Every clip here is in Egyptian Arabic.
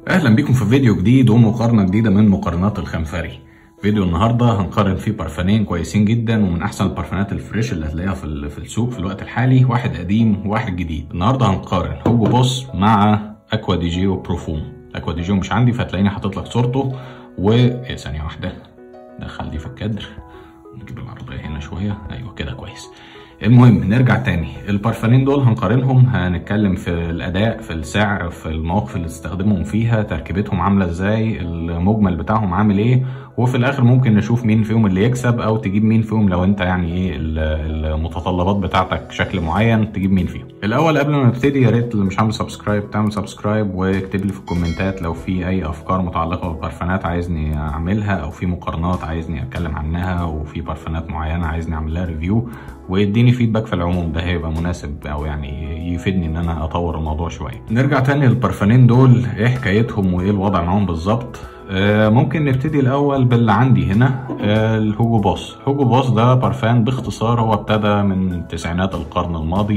اهلا بيكم في فيديو جديد ومقارنه جديده من مقارنات الخنفري فيديو النهارده هنقارن فيه برفانين كويسين جدا ومن احسن البرفانات الفريش اللي هتلاقيها في في السوق في الوقت الحالي واحد قديم وواحد جديد النهارده هنقارن هوجو بوس مع اكوا دي جيو بروفوم اكوا دي جيو مش عندي فتلاقيني حاطط لك صورته و إيه، ثانيه واحده دخل دي في الكادر نجيب العرضيه هنا شويه ايوه كده كويس المهم نرجع تاني البرفانين دول هنقارنهم هنتكلم في الاداء في السعر في المواقف اللي تستخدمهم فيها تركيبتهم عامله ازاي المجمل بتاعهم عامل ايه وفي الاخر ممكن نشوف مين فيهم اللي يكسب او تجيب مين فيهم لو انت يعني ايه المتطلبات بتاعتك شكل معين تجيب مين فيهم الاول قبل ما نبتدي يا ريت اللي مش عامل سبسكرايب تعمل سبسكرايب واكتب لي في الكومنتات لو في اي افكار متعلقه بالبرفانات عايزني اعملها او في مقارنات عايزني اتكلم عنها وفي برفانات معينه عايزني اعمل لها ريفيو واديني فيدباك في العموم ده هيبقى مناسب او يعني يفيدني ان انا اطور الموضوع شويه نرجع تاني للبرفانين دول ايه حكايتهم وايه الوضع معاهم بالظبط آه ممكن نبتدي الاول باللي عندي هنا آه الهوجو بوس هوجو بوس ده برفان باختصار هو ابتدى من تسعينات القرن الماضي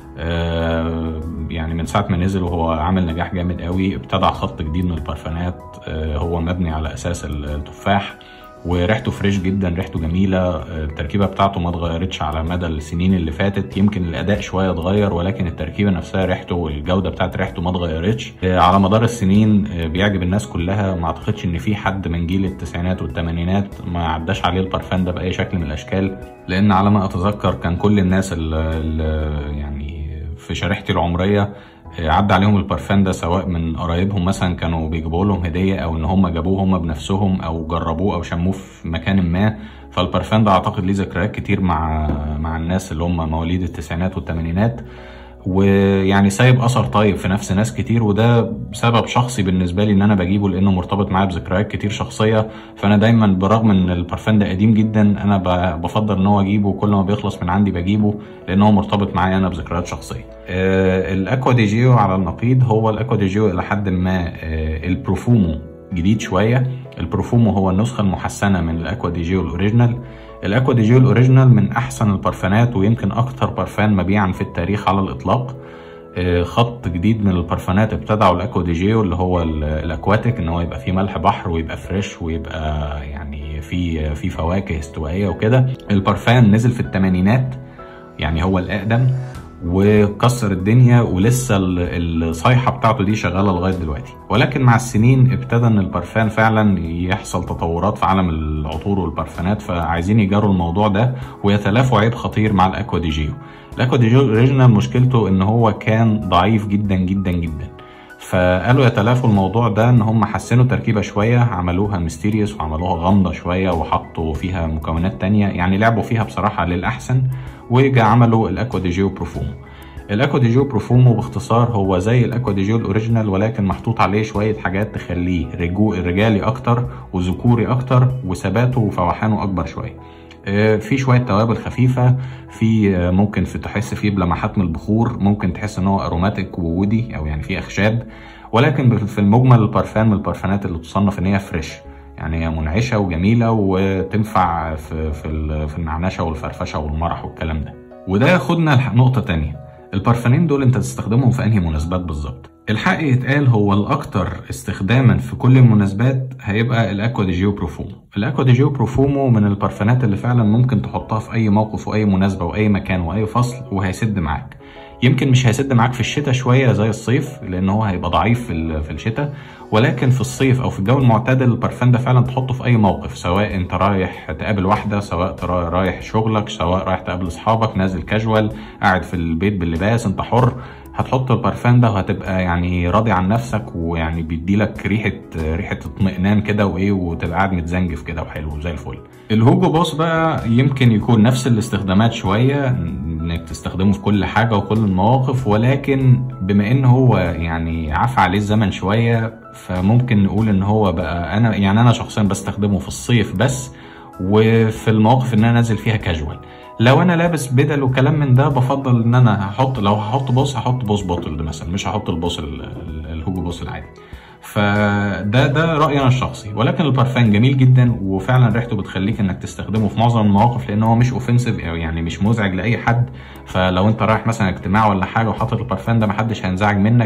آه يعني من ساعه ما نزل وهو عامل نجاح جامد قوي ابتدع خط جديد من البرفانات آه هو مبني على اساس التفاح وريحته فريش جدا ريحته جميله التركيبه بتاعته ما اتغيرتش على مدى السنين اللي فاتت يمكن الاداء شويه اتغير ولكن التركيبه نفسها ريحته والجوده بتاعت ريحته ما اتغيرتش على مدار السنين بيعجب الناس كلها ما اعتقدش ان في حد من جيل التسعينات والثمانينات ما عداش عليه البرفان ده باي شكل من الاشكال لان على ما اتذكر كان كل الناس اللي يعني في شريحتي العمريه عدى عليهم البرفان ده سواء من قرايبهم مثلا كانوا بيجيبوا لهم هديه او ان هم جابوه هم بنفسهم او جربوه او شموه في مكان ما فالبرفان ده اعتقد ليه ذكريات كتير مع مع الناس اللي هم مواليد التسعينات والثمانينات ويعني سايب اثر طيب في نفس ناس كتير وده سبب شخصي بالنسبه لي ان انا بجيبه لانه مرتبط معايا بذكريات كتير شخصيه فانا دايما برغم ان البرفان ده قديم جدا انا بفضل ان هو اجيبه كل ما بيخلص من عندي بجيبه لان هو مرتبط معايا انا بذكريات شخصيه آه الاكوا دي جيو على النقيض هو الاكوا دي جيو الى حد ما آه البروفومو جديد شويه البروفومو هو النسخه المحسنه من الاكوا دي جيو الاوريجينال الاكوا دي جيو الاوريجينال من احسن البرفانات ويمكن اكتر برفان مبيعا في التاريخ على الاطلاق خط جديد من البرفانات ابتدعه الاكوا دي جيو اللي هو الاكواتيك ان هو يبقى فيه ملح بحر ويبقى فريش ويبقى يعني في في فواكه استوائيه وكده البرفان نزل في الثمانينات يعني هو الاقدم وكسر الدنيا ولسه الصيحه بتاعته دي شغاله لغايه دلوقتي ولكن مع السنين ابتدى ان البرفان فعلا يحصل تطورات في عالم العطور والبرفانات فعايزين يجاروا الموضوع ده ويتلافوا عيب خطير مع الاكوا دي جيو الاكوا دي جيو اوريجينال مشكلته ان هو كان ضعيف جدا جدا جدا فقالوا يتلافوا الموضوع ده ان هم حسنوا تركيبه شويه عملوها ميستيريوس وعملوها غامضه شويه وحطوا فيها مكونات تانية يعني لعبوا فيها بصراحه للاحسن وجا عملوا الاكوا دي جيو بروفومو الاكوا دي جيو بروفومو باختصار هو زي الاكوا دي جيو الاوريجينال ولكن محطوط عليه شويه حاجات تخليه رجالي اكتر وذكوري اكتر وثباته وفوحانه اكبر شويه في شويه توابل خفيفه في ممكن في تحس فيه بلمحات من البخور ممكن تحس ان هو اروماتيك وودي او يعني فيه اخشاب ولكن في المجمل البرفان من البرفانات اللي تصنف ان هي فريش يعني هي منعشه وجميله وتنفع في في في النعنشه والفرفشه والمرح والكلام ده وده ياخدنا لنقطه تانية البرفانين دول انت تستخدمهم في انهي مناسبات بالظبط الحق يتقال هو الاكثر استخداما في كل المناسبات هيبقى الاكوا دي جيو بروفومو الاكوا دي جيو بروفومو من البرفانات اللي فعلا ممكن تحطها في اي موقف واي مناسبه واي مكان واي فصل وهيسد معاك يمكن مش هيسد معاك في الشتاء شويه زي الصيف لان هو هيبقى ضعيف في الشتاء ولكن في الصيف او في الجو المعتدل البرفان ده فعلا تحطه في اي موقف سواء انت رايح تقابل واحده سواء رايح شغلك سواء رايح تقابل اصحابك نازل كاجوال قاعد في البيت باللباس انت حر هتحط البرفان ده وهتبقى يعني راضي عن نفسك ويعني بيدي لك ريحه ريحه اطمئنان كده وايه وتبقى قاعد متزنجف كده وحلو زي الفل الهوجو بوس بقى يمكن يكون نفس الاستخدامات شويه انك تستخدمه في كل حاجه وكل المواقف ولكن بما ان هو يعني عفى عليه الزمن شويه فممكن نقول ان هو بقى انا يعني انا شخصيا بستخدمه في الصيف بس وفي المواقف ان انا نازل فيها كاجوال لو انا لابس بدل وكلام من ده بفضل ان انا هحط لو هحط بوس هحط بوس بوتل مثلا مش هحط البوس الهوجو بوس العادي فده ده رايي انا الشخصي ولكن البارفان جميل جدا وفعلا ريحته بتخليك انك تستخدمه في معظم المواقف لان هو مش اوفنسيف يعني مش مزعج لاي حد فلو انت رايح مثلا اجتماع ولا حاجه وحاطط البارفان ده محدش هينزعج منك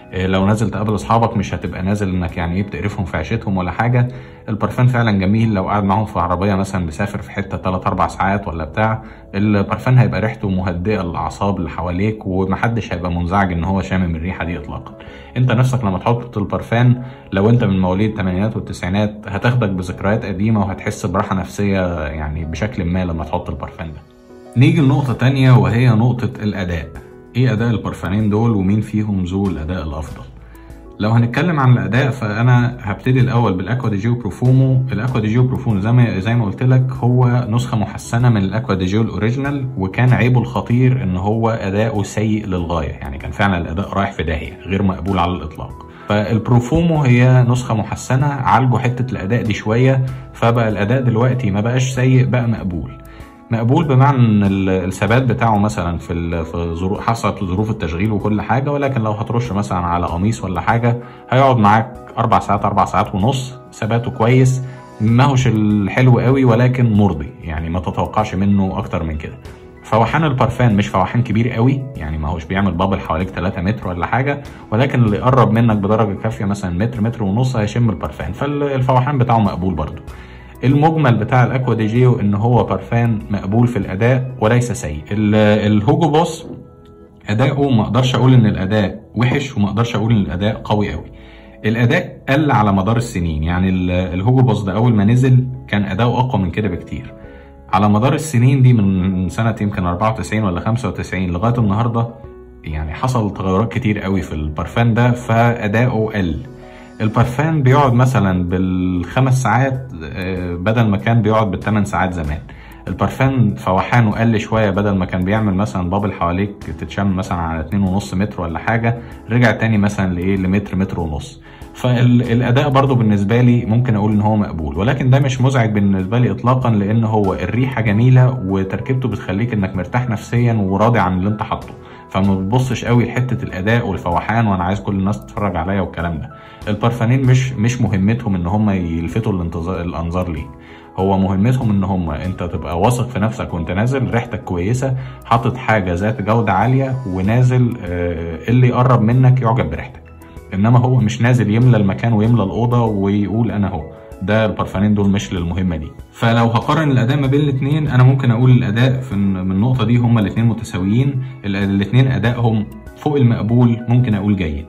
آه، لو نازل تقابل اصحابك مش هتبقى نازل انك يعني ايه بتقرفهم في عيشتهم ولا حاجه البرفان فعلا جميل لو قاعد معاهم في عربيه مثلا مسافر في حته 3 4 ساعات ولا بتاع البرفان هيبقى ريحته مهدئه للاعصاب اللي حواليك ومحدش هيبقى منزعج ان هو شامم الريحه دي اطلاقا انت نفسك لما تحط البرفان لو انت من مواليد الثمانينات والتسعينات هتاخدك بذكريات قديمه وهتحس براحه نفسيه يعني بشكل ما لما تحط البرفان ده نيجي لنقطه تانية وهي نقطه الاداء ايه اداء البرفانين دول ومين فيهم ذو الاداء الافضل لو هنتكلم عن الاداء فانا هبتدي الاول بالاكوا دي جيو بروفومو الاكوا دي جيو بروفومو زي ما زي ما قلت لك هو نسخه محسنه من الاكوا دي جيو الاوريجينال وكان عيبه الخطير ان هو اداؤه سيء للغايه يعني كان فعلا الاداء رايح في داهيه غير مقبول على الاطلاق فالبروفومو هي نسخه محسنه عالجوا حته الاداء دي شويه فبقى الاداء دلوقتي ما بقاش سيء بقى مقبول مقبول بمعنى ان الثبات بتاعه مثلا في في ظروف حصلت ظروف التشغيل وكل حاجه ولكن لو هترش مثلا على قميص ولا حاجه هيقعد معاك اربع ساعات اربع ساعات ونص ثباته كويس ما هوش الحلو قوي ولكن مرضي يعني ما تتوقعش منه اكتر من كده فوحان البرفان مش فوحان كبير قوي يعني ما هوش بيعمل بابل حواليك 3 متر ولا حاجه ولكن اللي يقرب منك بدرجه كافيه مثلا متر متر ونص هيشم البرفان فالفوحان بتاعه مقبول برضه المجمل بتاع الاكوا دي جيو ان هو برفان مقبول في الاداء وليس سيء الهوجو بوس اداؤه ما اقدرش اقول ان الاداء وحش وما اقدرش اقول ان الاداء قوي قوي الاداء قل على مدار السنين يعني الهوجو بوس ده اول ما نزل كان اداؤه اقوى من كده بكتير على مدار السنين دي من سنه يمكن 94 ولا 95 لغايه النهارده يعني حصل تغيرات كتير قوي في البرفان ده فاداؤه قل البرفان بيقعد مثلا بالخمس ساعات بدل ما كان بيقعد بالثمان ساعات زمان البرفان فوحانه قل شويه بدل ما كان بيعمل مثلا بابل حواليك تتشم مثلا على اتنين ونص متر ولا حاجه رجع تاني مثلا لايه لمتر متر ونص فالاداء برضو بالنسبه لي ممكن اقول ان هو مقبول ولكن ده مش مزعج بالنسبه لي اطلاقا لان هو الريحه جميله وتركيبته بتخليك انك مرتاح نفسيا وراضي عن اللي انت حاطه فما بتبصش قوي لحته الاداء والفوحان وانا عايز كل الناس تتفرج عليا والكلام ده البرفانين مش مش مهمتهم ان هم يلفتوا الانظار ليك هو مهمتهم ان هم انت تبقى واثق في نفسك وانت نازل ريحتك كويسه حاطط حاجه ذات جوده عاليه ونازل اللي يقرب منك يعجب بريحتك انما هو مش نازل يملى المكان ويملى الاوضه ويقول انا هو ده البرفانين دول مش للمهمه دي فلو هقارن الاداء ما بين الاثنين انا ممكن اقول الاداء في من النقطه دي هما الاثنين متساويين الاثنين ادائهم فوق المقبول ممكن اقول جيد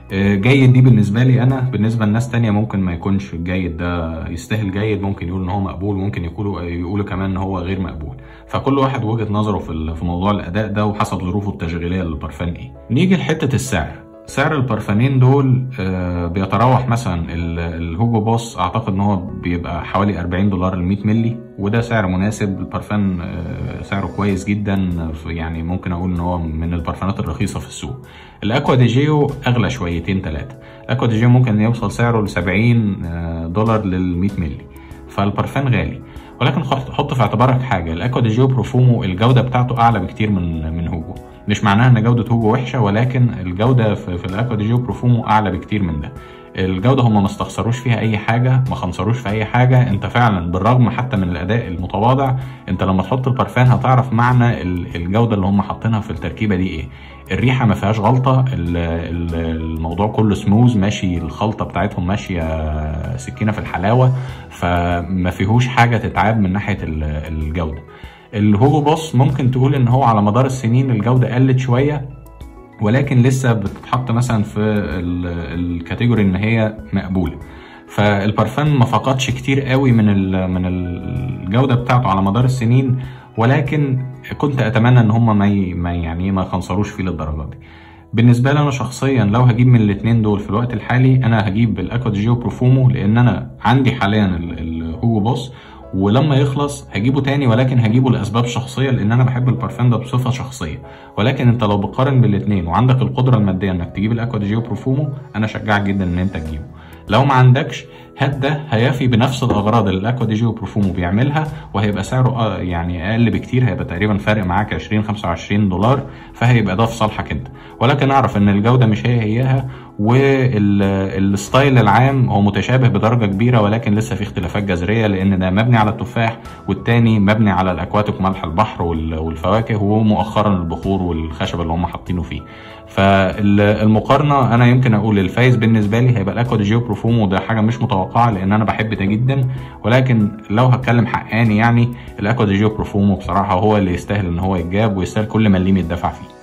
جيد دي بالنسبه لي انا بالنسبه لناس تانية ممكن ما يكونش الجيد ده يستاهل جيد ممكن يقول ان هو مقبول ممكن يقولوا يقولوا كمان ان هو غير مقبول فكل واحد وجهه نظره في في موضوع الاداء ده وحسب ظروفه التشغيليه للبرفان ايه نيجي لحته السعر سعر البرفانين دول بيتراوح مثلا الهوجو بوس اعتقد ان هو بيبقى حوالي 40 دولار ل 100 مللي وده سعر مناسب البرفان سعره كويس جدا يعني ممكن اقول ان هو من البرفانات الرخيصه في السوق الاكوا دي جيو اغلى شويتين ثلاثه الاكوا دي جيو ممكن يوصل سعره ل 70 دولار لل 100 مللي فالبرفان غالي ولكن حط في اعتبارك حاجه الاكوا دي جيو بروفومو الجوده بتاعته اعلى بكتير من من هوجو مش معناها ان جوده هوجو وحشه ولكن الجوده في, في الاكوا دي جيو بروفومو اعلى بكتير من ده الجوده هم ما استخسروش فيها اي حاجه ما خنصروش في اي حاجه انت فعلا بالرغم حتى من الاداء المتواضع انت لما تحط البرفان هتعرف معنى الجوده اللي هم حاطينها في التركيبه دي ايه الريحه ما فيهاش غلطه الموضوع كله سموز ماشي الخلطه بتاعتهم ماشيه سكينه في الحلاوه فما فيهوش حاجه تتعاب من ناحيه الجوده الهوجو بوس ممكن تقول ان هو على مدار السنين الجوده قلت شويه ولكن لسه بتتحط مثلا في الكاتيجوري ان هي مقبوله فالبرفان ما فقدش كتير قوي من من الجوده بتاعته على مدار السنين ولكن كنت اتمنى ان هم ما يعني ما يخنصروش فيه للدرجه دي بالنسبه لي انا شخصيا لو هجيب من الاثنين دول في الوقت الحالي انا هجيب الاكوا دي جيو بروفومو لان انا عندي حاليا الهوجو بوس ولما يخلص هجيبه تاني ولكن هجيبه لاسباب شخصيه لان انا بحب البرفان ده بصفه شخصيه ولكن انت لو بتقارن بالاثنين وعندك القدره الماديه انك تجيب الاكوا دي جيو بروفومو انا اشجعك جدا ان انت تجيبه لو ما عندكش هات ده هيفي بنفس الاغراض اللي الاكوا دي جيو بروفومو بيعملها وهيبقى سعره يعني اقل بكتير هيبقى تقريبا فارق معاك 20 25 دولار فهيبقى ده في صالحك انت ولكن اعرف ان الجوده مش هي هياها والستايل العام هو متشابه بدرجه كبيره ولكن لسه في اختلافات جذريه لان ده مبني على التفاح والتاني مبني على الاكواتيك وملح البحر وال- والفواكه ومؤخرا البخور والخشب اللي هم حاطينه فيه فالمقارنه انا يمكن اقول الفايز بالنسبه لي هيبقى الاكوا دي جيو بروفوم وده حاجه مش متوقعه لان انا بحب ده جدا ولكن لو هتكلم حقاني يعني الاكوا دي جيو بروفومو بصراحه هو اللي يستاهل ان هو يتجاب ويستاهل كل مليم يدفع فيه